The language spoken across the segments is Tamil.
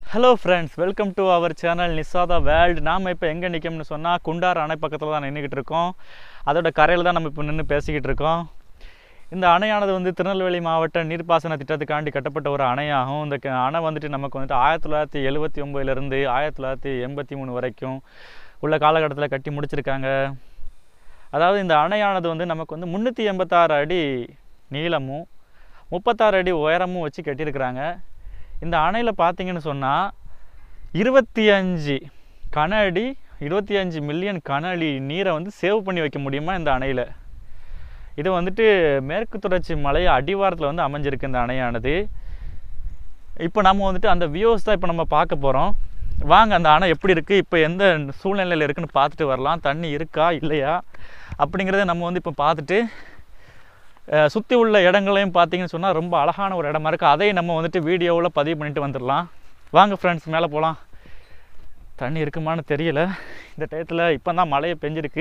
hello friends welcome to our channel நிசாதா வேர்ல்டு நாம் இப்போ எங்கே நிற்கோம்னு சொன்னால் குண்டார் அணை பக்கத்தில் தான் நின்றுக்கிட்டு இருக்கோம் அதோட கரையில் தான் நம்ம இப்போ நின்று பேசிக்கிட்டு இருக்கோம் இந்த அணையானது வந்து திருநெல்வேலி மாவட்ட நீர்ப்பாசன திட்டத்துக்காண்டி கட்டப்பட்ட ஒரு அணையாகும் இந்த க- அணை வந்துட்டு நமக்கு வந்துட்டு ஆயிரத்தி தொள்ளாயிரத்தி எழுபத்தி ஒம்போதுலேருந்து ஆயிரத்தி தொள்ளாயிரத்தி எண்பத்தி மூணு வரைக்கும் உள்ள காலகட்டத்தில் கட்டி முடிச்சிருக்காங்க அதாவது இந்த அணையானது வந்து நமக்கு வந்து முந்நூற்றி எண்பத்தாறு அடி நீளமும் முப்பத்தாறு அடி உயரமும் வச்சு கட்டியிருக்கிறாங்க இந்த அணையில் பார்த்தீங்கன்னு சொன்னால் இருபத்தி அஞ்சு கன அடி இருபத்தி அஞ்சு மில்லியன் கன அடி நீரை வந்து சேவ் பண்ணி வைக்க முடியுமா இந்த அணையில் இது வந்துட்டு மேற்கு தொடர்ச்சி மலை அடிவாரத்தில் வந்து அமைஞ்சிருக்கு இந்த அணையானது இப்போ நம்ம வந்துட்டு அந்த வியூஸ் தான் இப்போ நம்ம பார்க்க போகிறோம் வாங்க அந்த அணை எப்படி இருக்குது இப்போ எந்த சூழ்நிலையில் இருக்குன்னு பார்த்துட்டு வரலாம் தண்ணி இருக்கா இல்லையா அப்படிங்கிறத நம்ம வந்து இப்போ பார்த்துட்டு சுற்றி உள்ள இடங்களையும் பார்த்தீங்கன்னு சொன்னால் ரொம்ப அழகான ஒரு இடமா இருக்குது அதையும் நம்ம வந்துட்டு வீடியோவில் பதிவு பண்ணிட்டு வந்துடலாம் வாங்க ஃப்ரெண்ட்ஸ் மேலே போகலாம் தண்ணி இருக்குமான்னு தெரியல இந்த டயத்தில் இப்போ தான் மழையை பெஞ்சிருக்கு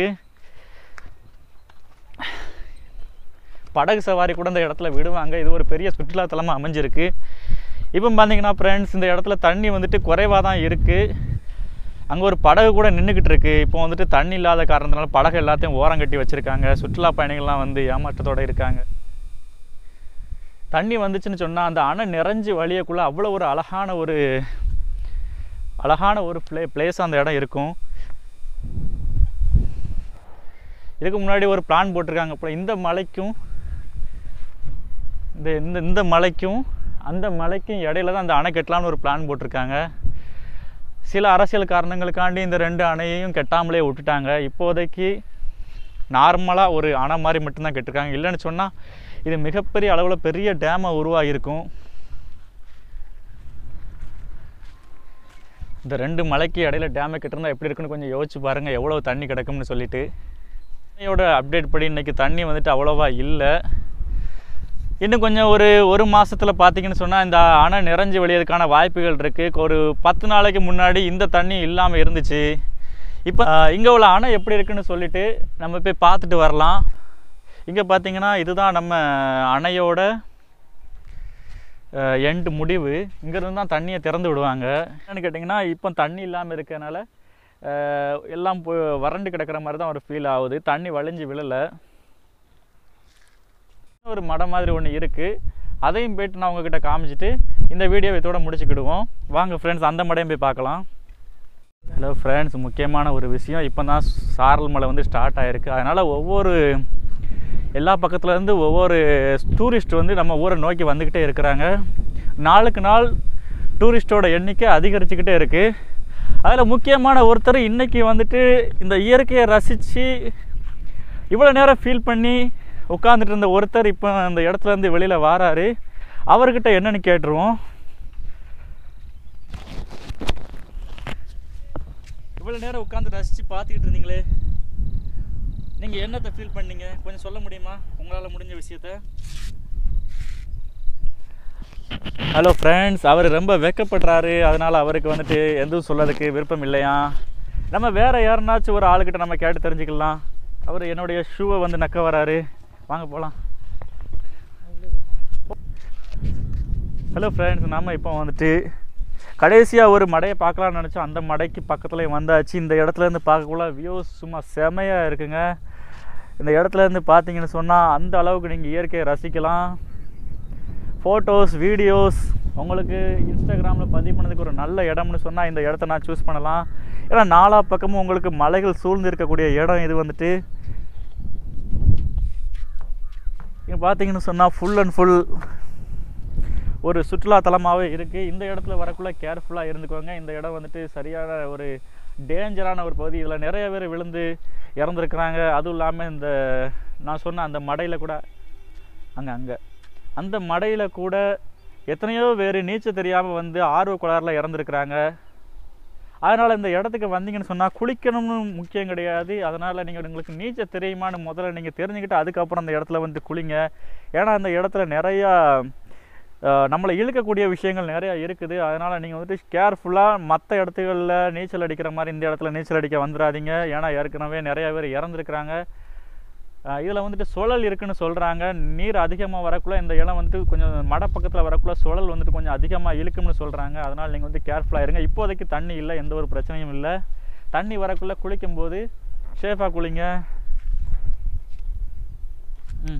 படகு சவாரி கூட இந்த இடத்துல விடுவாங்க இது ஒரு பெரிய சுற்றுலாத்தலமாக அமைஞ்சிருக்கு இப்போ பார்த்தீங்கன்னா ஃப்ரெண்ட்ஸ் இந்த இடத்துல தண்ணி வந்துட்டு குறைவாக தான் இருக்குது அங்கே ஒரு படகு கூட நின்றுக்கிட்டு இருக்கு இப்போ வந்துட்டு தண்ணி இல்லாத காரணத்தினால படகு எல்லாத்தையும் ஓரம் கட்டி வச்சுருக்காங்க சுற்றுலா பயணிகள்லாம் வந்து ஏமாற்றத்தோட இருக்காங்க தண்ணி வந்துச்சுன்னு சொன்னால் அந்த அணை நிறைஞ்சு வழியக்குள்ளே அவ்வளோ ஒரு அழகான ஒரு அழகான ஒரு ப்ளே பிளேஸ் அந்த இடம் இருக்கும் இதுக்கு முன்னாடி ஒரு பிளான் போட்டிருக்காங்க போல இந்த மலைக்கும் இந்த இந்த இந்த மலைக்கும் அந்த மலைக்கும் இடையில தான் அந்த அணை கட்டலாம்னு ஒரு பிளான் போட்டிருக்காங்க சில அரசியல் காரணங்களுக்காண்டி இந்த ரெண்டு அணையையும் கெட்டாமலே விட்டுட்டாங்க இப்போதைக்கு நார்மலாக ஒரு அணை மாதிரி மட்டும்தான் கட்டிருக்காங்க இல்லைன்னு சொன்னால் இது மிகப்பெரிய அளவில் பெரிய டேமாக உருவாகியிருக்கும் இந்த ரெண்டு மலைக்கு இடையில டேமை கட்டிருந்தா எப்படி இருக்குன்னு கொஞ்சம் யோசிச்சு பாருங்கள் எவ்வளோ தண்ணி கிடக்கும்னு சொல்லிட்டு அணையோட அப்டேட் படி இன்னைக்கு தண்ணி வந்துட்டு அவ்வளோவா இல்லை இன்னும் கொஞ்சம் ஒரு ஒரு மாசத்தில் பார்த்தீங்கன்னு சொன்னால் இந்த அணை நிறைஞ்சு வெளியதுக்கான வாய்ப்புகள் இருக்குது ஒரு பத்து நாளைக்கு முன்னாடி இந்த தண்ணி இல்லாமல் இருந்துச்சு இப்போ இங்கே உள்ள அணை எப்படி இருக்குன்னு சொல்லிட்டு நம்ம போய் பார்த்துட்டு வரலாம் இங்கே பார்த்தீங்கன்னா இதுதான் நம்ம அணையோட எண்டு முடிவு இங்கேருந்து தான் தண்ணியை திறந்து விடுவாங்க என்னன்னு கேட்டிங்கன்னா இப்போ தண்ணி இல்லாமல் இருக்கனால அஹ், எல்லாம் போ வறண்டு கிடக்கிற மாதிரி தான் ஒரு ஃபீல் ஆகுது தண்ணி வழிஞ்சு விழலை ஒரு மடம் மாதிரி ஒன்று இருக்குது அதையும் போயிட்டு நான் உங்ககிட்ட காமிச்சிட்டு இந்த வீடியோவை இதோட முடிச்சுக்கிடுவோம் வாங்க ஃப்ரெண்ட்ஸ் அந்த மடையும் போய் பார்க்கலாம் ஹலோ ஃப்ரெண்ட்ஸ் முக்கியமான ஒரு விஷயம் இப்போ தான் சாரல் மலை வந்து ஸ்டார்ட் ஆகிருக்கு அதனால் ஒவ்வொரு எல்லா பக்கத்துலேருந்து ஒவ்வொரு டூரிஸ்ட் வந்து நம்ம ஊரை நோக்கி வந்துக்கிட்டே இருக்கிறாங்க நாளுக்கு நாள் டூரிஸ்டோட எண்ணிக்கை அதிகரிச்சுக்கிட்டே இருக்குது அதில் முக்கியமான ஒருத்தர் இன்றைக்கி வந்துட்டு இந்த இயற்கையை ரசித்து இவ்வளோ நேரம் ஃபீல் பண்ணி உட்காந்துட்டு இருந்த ஒருத்தர் இப்போ அந்த இடத்துல இருந்து வெளியில் வாராரு அவர்கிட்ட என்னன்னு கேட்டுருவோம் இவ்வளோ நேரம் உட்காந்து ரசித்து பார்த்துக்கிட்டு இருந்தீங்களே நீங்கள் என்னத்தை ஃபீல் பண்ணீங்க கொஞ்சம் சொல்ல முடியுமா உங்களால் முடிஞ்ச விஷயத்த ஹலோ ஃப்ரெண்ட்ஸ் அவர் ரொம்ப வெக்கப்படுறாரு அதனால் அவருக்கு வந்துட்டு எதுவும் சொல்லறதுக்கு விருப்பம் இல்லையா நம்ம வேறு யாருனாச்சும் ஒரு ஆளுக்கிட்ட நம்ம கேட்டு தெரிஞ்சுக்கலாம் அவர் என்னுடைய ஷூவை வந்து நக்க வராரு வாங்க போகலாம் ஹலோ ஃப்ரெண்ட்ஸ் நம்ம இப்போ வந்துட்டு கடைசியாக ஒரு மடையை பார்க்கலாம்னு நினச்சோம் அந்த மடைக்கு பக்கத்தில் வந்தாச்சு இந்த இடத்துல இருந்து பார்க்கக்குள்ள வியூஸ் சும்மா செமையாக இருக்குங்க இந்த இடத்துல இருந்து பார்த்தீங்கன்னு சொன்னால் அந்த அளவுக்கு நீங்கள் இயற்கையை ரசிக்கலாம் ஃபோட்டோஸ் வீடியோஸ் உங்களுக்கு இன்ஸ்டாகிராமில் பதிவு பண்ணதுக்கு ஒரு நல்ல இடம்னு சொன்னால் இந்த இடத்த நான் சூஸ் பண்ணலாம் ஏன்னா நாலா பக்கமும் உங்களுக்கு மலைகள் சூழ்ந்து இருக்கக்கூடிய இடம் இது வந்துட்டு இங்கே பார்த்தீங்கன்னு சொன்னால் ஃபுல் அண்ட் ஃபுல் ஒரு சுற்றுலா தலமாகவே இருக்குது இந்த இடத்துல வரக்குள்ள கேர்ஃபுல்லாக இருந்துக்கோங்க இந்த இடம் வந்துட்டு சரியான ஒரு டேஞ்சரான ஒரு பகுதி இதில் நிறைய பேர் விழுந்து இறந்துருக்குறாங்க அதுவும் இல்லாமல் இந்த நான் சொன்ன அந்த மடையில் கூட அங்கே அங்கே அந்த மடையில் கூட எத்தனையோ பேர் நீச்சல் தெரியாமல் வந்து ஆர்வ குளாரில் இறந்துருக்குறாங்க அதனால் இந்த இடத்துக்கு வந்தீங்கன்னு சொன்னால் குளிக்கணும்னு முக்கியம் கிடையாது அதனால் நீங்கள் உங்களுக்கு நீச்சல் தெரியுமான்னு முதல்ல நீங்கள் தெரிஞ்சுக்கிட்டு அதுக்கப்புறம் அந்த இடத்துல வந்து குளிங்க ஏன்னா அந்த இடத்துல நிறையா அஹ், நம்மளை இழுக்கக்கூடிய விஷயங்கள் நிறையா இருக்குது அதனால் நீங்கள் வந்துட்டு கேர்ஃபுல்லாக மற்ற இடத்துகளில் நீச்சல் அடிக்கிற மாதிரி இந்த இடத்துல நீச்சல் அடிக்க வந்துடாதீங்க ஏன்னா ஏற்கனவே நிறையா பேர் இறந்துருக்குறாங்க இதில் வந்துட்டு சுழல் இருக்குன்னு சொல்கிறாங்க நீர் அதிகமாக வரக்குள்ள இந்த இடம் வந்துட்டு கொஞ்சம் மட பக்கத்தில் வரக்குள்ள சுழல் வந்துட்டு கொஞ்சம் அதிகமாக இழுக்கும்னு சொல்கிறாங்க அதனால் நீங்கள் வந்து கேர்ஃபுல்லாக இருங்க இப்போதைக்கு தண்ணி இல்லை எந்த ஒரு பிரச்சனையும் இல்லை தண்ணி வரக்குள்ளே குளிக்கும்போது சேஃபாக குளிங்க ம்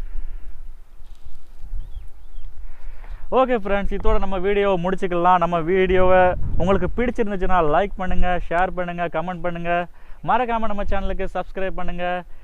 ஓகே ஃப்ரெண்ட்ஸ் இதோட நம்ம வீடியோவை முடிச்சுக்கலாம் நம்ம வீடியோவை உங்களுக்கு பிடிச்சிருந்துச்சுன்னா லைக் பண்ணுங்கள் ஷேர் பண்ணுங்கள் கமெண்ட் பண்ணுங்கள் மறக்காமல் நம்ம சேனலுக்கு சப்ஸ்கிரைப் பண்ணுங்கள்